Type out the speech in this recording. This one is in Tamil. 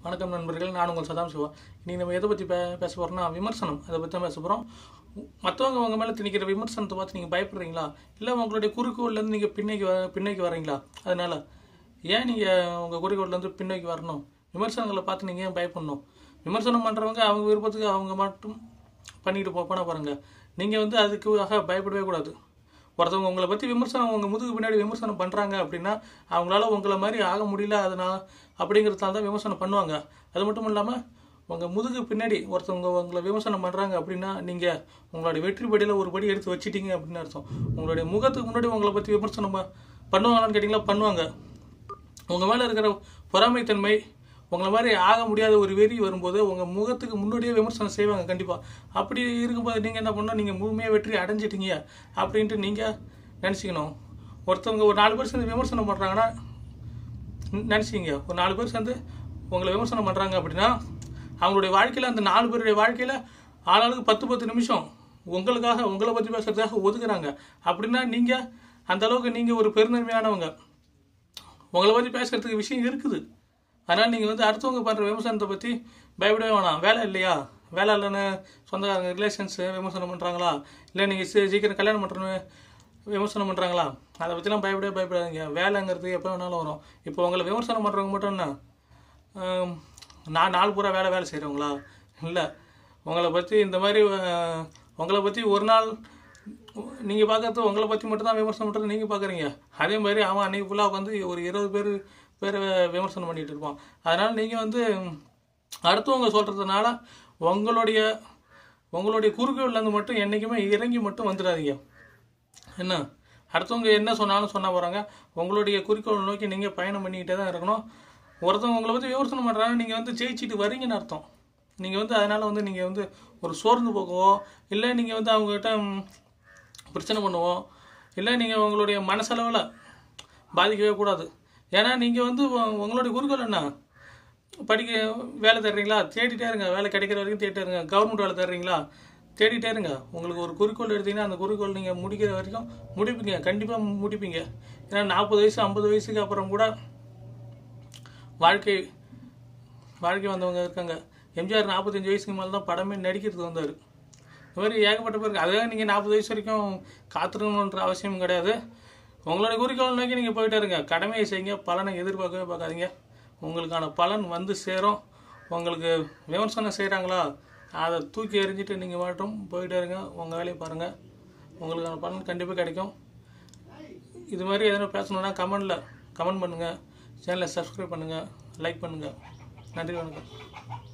வணக்கம் நண்பர்கள் நான் உங்கள் சதாம் சிவா இன்னைக்கு நம்ம எதை பற்றி பே பேச போகிறோம்னா விமர்சனம் அதை பற்றி தான் பேச போகிறோம் மற்றவங்க உங்கள் மேலே திணிக்கிற விமர்சனத்தை பார்த்து நீங்கள் பயப்படுறீங்களா இல்லை உங்களுடைய குறிக்கோள்லேருந்து நீங்கள் பின்னைக்கு வ பின்னைக்கு வரீங்களா அதனால் ஏன் நீங்கள் உங்கள் குறிக்கோள்லேருந்து பின்னோக்கி வரணும் விமர்சனங்களை பார்த்து நீங்கள் ஏன் பயப்படணும் விமர்சனம் பண்ணுறவங்க அவங்க விருப்பத்துக்கு அவங்க மட்டும் பண்ணிட்டு போ போனால் பாருங்கள் நீங்கள் வந்து அதுக்காக பயப்படவே கூடாது ஒருத்தவங்க உங்களை பற்றி விமர்சனம் உங்கள் முதுகு பின்னாடி விமர்சனம் பண்ணுறாங்க அப்படின்னா அவங்களால உங்களை மாதிரி ஆக முடியல அதனால் அப்படிங்கிறதால தான் விமர்சனம் பண்ணுவாங்க அது மட்டும் இல்லாமல் உங்கள் முதுகு பின்னாடி ஒருத்தவங்க உங்களை விமர்சனம் பண்ணுறாங்க அப்படின்னா நீங்கள் உங்களுடைய வெற்றி படியில் ஒரு படி எடுத்து வச்சிட்டீங்க அப்படின்னு அர்த்தம் உங்களுடைய முகத்துக்கு முன்னாடி உங்களை பற்றி விமர்சனம் ப- பண்ணுவாங்களான்னு கேட்டிங்களா பண்ணுவாங்க உங்கள் மேலே இருக்கிற பொறாமைத்தன்மை உங்களை மாதிரி ஆக முடியாத ஒரு வெறி வரும்போது உங்கள் முகத்துக்கு முன்னாடியே விமர்சனம் செய்வாங்க கண்டிப்பாக அப்படி இருக்கும்போது நீங்கள் என்ன பண்ணணும் நீங்கள் முழுமையாக வெற்றி அடைஞ்சிட்டீங்க அப்படின்ட்டு நீங்கள் நினச்சிக்கணும் ஒருத்தவங்க ஒரு நாலு பேர் சேர்ந்து விமர்சனம் பண்ணுறாங்கன்னா நினச்சிங்க ஒரு நாலு பேர் சேர்ந்து உங்களை விமர்சனம் பண்ணுறாங்க அப்படின்னா அவங்களுடைய வாழ்க்கையில் அந்த நாலு பேருடைய வாழ்க்கையில் ஆளாளுக்கு பத்து பத்து நிமிஷம் உங்களுக்காக உங்களை பற்றி பேசுறதுக்காக ஒதுக்குறாங்க அப்படின்னா நீங்கள் அந்த அளவுக்கு நீங்கள் ஒரு பெருந்தன்மையானவங்க உங்களை பற்றி பேசுறதுக்கு விஷயம் இருக்குது அதனால் நீங்கள் வந்து அடுத்தவங்க பண்ணுற விமர்சனத்தை பற்றி பயப்படவே வேணாம் வேலை இல்லையா வேலை இல்லைன்னு சொந்தக்காரங்க ரிலேஷன்ஸு விமர்சனம் பண்ணுறாங்களா இல்லை நீங்கள் சீக்கிரம் கல்யாணம் பண்ணுறன்னு விமர்சனம் பண்ணுறாங்களா அதை பற்றிலாம் பயப்படவே பயப்படாதீங்க வேலைங்கிறது எப்போ வேணாலும் வரும் இப்போ உங்களை விமர்சனம் பண்ணுறவங்க மட்டும் என்ன ஆம், நான் நாள் பூரா வேலை வேலை செய்கிறவங்களா இல்லை உங்களை பற்றி இந்த மாதிரி அஹ், உங்களை பற்றி ஒரு நாள் நீங்கள் பார்க்கறது உங்களை பற்றி மட்டும்தான் விமர்சனம் பண்ணுறது நீங்கள் பார்க்குறீங்க அதே மாதிரி அவன் அன்றைக்கி ஃபுல்லாக வந்து ஒரு இருபது பேர் பேரை விமர்சனம் பண்ணிகிட்டு இருப்பான் அதனால் நீங்கள் வந்து அடுத்தவங்க சொல்கிறதுனால உங்களுடைய உங்களுடைய குறுக்கோள்லேருந்து மட்டும் என்றைக்குமே இறங்கி மட்டும் வந்துடாதீங்க என்ன அடுத்தவங்க என்ன சொன்னாலும் சொன்னா போகிறாங்க உங்களுடைய குறிக்கோள் நோக்கி நீங்கள் பயணம் பண்ணிக்கிட்டே தான் இருக்கணும் ஒருத்தவங்க உங்களை பற்றி விமர்சனம் பண்ணுறாங்க நீங்கள் வந்து ஜெயிச்சிட்டு வரீங்கன்னு அர்த்தம் நீங்கள் வந்து அதனால் வந்து நீங்கள் வந்து ஒரு சோர்ந்து போகவோ இல்லை நீங்கள் வந்து அவங்ககிட்ட ம், பிரச்சனை பண்ணுவோம் இல்லை நீங்கள் உங்களுடைய மனசளவில் பாதிக்கவே கூடாது ஏன்னா நீங்கள் வந்து உ- உங்களுடைய குறிக்கோள் என்ன படிக்க வேலை தேடுறீங்களா தேடிட்டே இருங்க வேலை கிடைக்கிற வரைக்கும் தேடிட்டே இருங்க கவர்மெண்ட் வேலை தேடுறீங்களா தேடிட்டே இருங்க உங்களுக்கு ஒரு குறிக்கோள் எடுத்தீங்கன்னா அந்த குறிக்கோள் நீங்கள் முடிக்கிற வரைக்கும் முடிப்பீங்க கண்டிப்பாக முடிப்பீங்க ஏன்னா நாற்பது வயசு ஐம்பது வயசுக்கு அப்புறம் கூட வாழ்க்கை வாழ்க்கை வந்தவங்க இருக்காங்க எம்ஜிஆர் நாற்பத்தஞ்சு வயசுக்கு மேலே தான் படமே நடிக்கிறதுக்கு வந்தார் இந்த மாதிரி ஏகப்பட்ட பேருக்கு அதுக்காக நீங்கள் நாற்பது வயசு வரைக்கும் காத்திருக்கணுன்ற அவசியம் கிடையாது உங்களுடைய குறிக்கோள் நோக்கி நீங்கள் போயிட்டே இருங்க கடமையை செய்யுங்க பலனை எதிர்பார்க்கவே பார்க்காதீங்க உங்களுக்கான பலன் வந்து சேரும் உங்களுக்கு விமர்சனம் செய்கிறாங்களா அதை தூக்கி எறிஞ்சிட்டு நீங்கள் மட்டும் போயிட்டே இருங்க உங்கள் வேலையை பாருங்கள் உங்களுக்கான பலன் கண்டிப்பாக கிடைக்கும் இது மாதிரி எதனா பேசணுன்னா கமெண்டில் கமெண்ட் பண்ணுங்கள் சேனலை சப்ஸ்கிரைப் பண்ணுங்கள் லைக் பண்ணுங்கள் நன்றி வணக்கம்